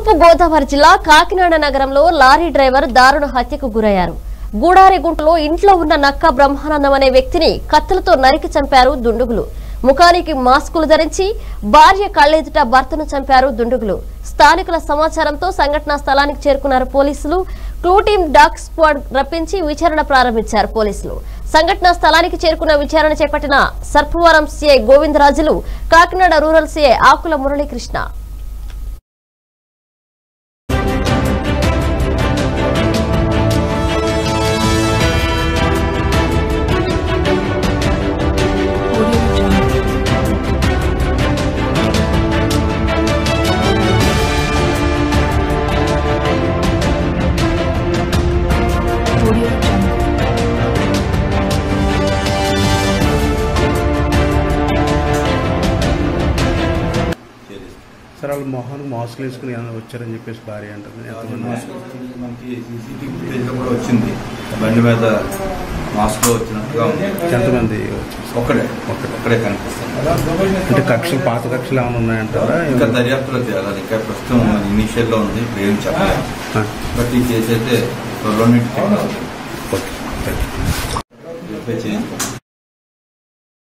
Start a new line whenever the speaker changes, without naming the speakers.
తూర్పు గోదావరి జిల్లా కాకినాడ నగరంలో లారీ డ్రైవర్ దారుణ హత్యకు గురయ్యారు గూడారిగుంటలో ఇంట్లో ఉన్న నక్క బ్రహ్మానందం అనే వ్యక్తిని కత్తులతో నరికి చంపారు దుండుగులు ముఖానికి మాస్కులు ధరించి భార్య కళ్ళెదుట భర్తను చంపారు దుండుగులు స్థానికుల సమాచారంతో సంఘటనా స్థలానికి చేరుకున్నారు పోలీసులు క్లూ టీం డాగ్ స్క్వాడ్ రప్పించి విచారణ ప్రారంభించారు పోలీసులు సంఘటనా స్థలానికి చేరుకున్న విచారణ చేపట్టిన Sarpavaram CI Govindarajulu Kakinada rural CI Akula Muralikrishna
sir వాళ్ళు మొహానికి మాస్కులు వేసుకుని ఏమైనా వచ్చారని చెప్పేసి భార్య అంటుంది ఎంతమంది
మాస్క్ వస్తుంది. మనకి సీసీటీవీ ఫుటేజ్ లో కూడా వచ్చింది బండి మీద మాస్క్ లో వచ్చినట్టుగా ఉంది
ఎంతమంది వచ్చారు
ఒక్కడే
ఒక్కడే.
ఒక్కడే కనిపిస్తుంది
అంటే కక్షలు పాత కక్షలు ఏమైనా ఉన్నాయంటారా
ఇంకా దర్యాప్తులో చేయాలి ఇంకా ప్రస్తుతం ఇనీషియల్ లో ఉంది ఇప్పుడు ఏం చెప్పలేదు
ఆ,
బట్ ఈ కేసు అయితే త్వరలోనే
ఓకే థ్యాంక్ యూ
వెరిఫై చేయించుకోవాలి